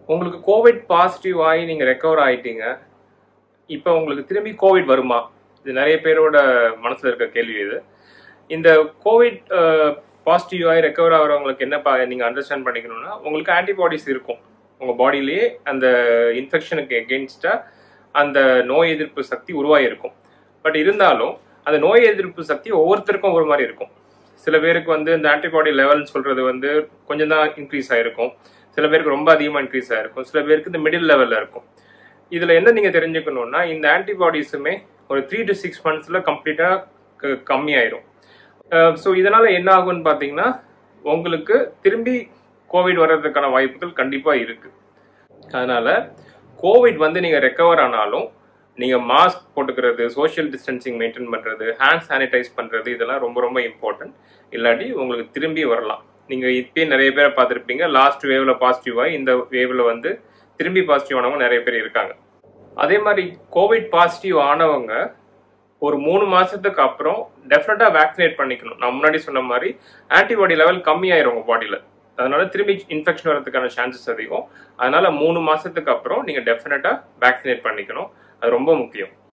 உங்களுக்கு Covid positive ஆகி நீங்கள் ரெக்கவர் ஆயிட்டீங்க இப்போ உங்களுக்கு திரும்பி கோவிட் வருமா இது நிறைய பேரோட மனசில் இருக்க கேள்வி இது இந்த கோவிட் பாசிட்டிவ் ஆகி ரெக்கவர் ஆகிறவங்களுக்கு என்ன பா நீங்கள் அண்டர்ஸ்டாண்ட் பண்ணிக்கணும்னா உங்களுக்கு ஆன்டிபாடிஸ் இருக்கும் உங்கள் பாடியிலேயே அந்த இன்ஃபெக்ஷனுக்கு எகென்ஸ்டாக அந்த நோய் எதிர்ப்பு சக்தி உருவாகிருக்கும் பட் இருந்தாலும் அந்த நோய் எதிர்ப்பு சக்தி ஒவ்வொருத்தருக்கும் ஒரு மாதிரி இருக்கும் சில பேருக்கு வந்து இந்த ஆன்டிபாடி லெவல்னு சொல்றது வந்து கொஞ்சம் தான் இன்க்ரீஸ் ஆயிருக்கும் சில பேருக்கு ரொம்ப அதிகமாக இன்க்ரீஸ் ஆயிருக்கும் சில பேருக்கு இந்த மிடில் லெவலில் இருக்கும் இதில் என்ன நீங்கள் தெரிஞ்சுக்கணும்னா இந்த ஆன்டிபாடிஸுமே ஒரு த்ரீ டு சிக்ஸ் மந்த்ஸில் கம்ப்ளீட்டாக கம்மியாயிரும் ஸோ இதனால் என்ன ஆகும்னு பார்த்தீங்கன்னா உங்களுக்கு திரும்பி கோவிட் வர்றதுக்கான வாய்ப்புகள் கண்டிப்பாக இருக்குது அதனால் கோவிட் வந்து நீங்கள் ரெக்கவர் ஆனாலும் நீங்கள் மாஸ்க் போட்டுக்கிறது சோஷியல் டிஸ்டன்சிங் மெயின்டைன் பண்ணுறது ஹேண்ட் சானிடைஸ் பண்ணுறது இதெல்லாம் ரொம்ப ரொம்ப இம்பார்ட்டன்ட் இல்லாட்டி உங்களுக்கு திரும்பி வரலாம் நீங்கள் இப்பயே நிறைய பேரை பார்த்துருப்பீங்க லாஸ்ட் வேவ்ல பாசிட்டிவாக இந்த வேவ்ல வந்து திரும்பி பாசிட்டிவ் ஆனவங்க நிறைய பேர் இருக்காங்க அதே மாதிரி கோவிட் பாசிட்டிவ் ஆனவங்க ஒரு மூணு மாசத்துக்கு அப்புறம் டெஃபினட்டா வேக்சினேட் பண்ணிக்கணும் நான் முன்னாடி சொன்ன மாதிரி ஆன்டிபாடி லெவல் கம்மியாயிரும் உங்க பாடியில அதனால திரும்பி இன்ஃபெக்ஷன் வரதுக்கான சான்சஸ் அதிகம் அதனால மூணு மாசத்துக்கு அப்புறம் நீங்க டெஃபினட்டா வேக்சினேட் பண்ணிக்கணும் அது ரொம்ப முக்கியம்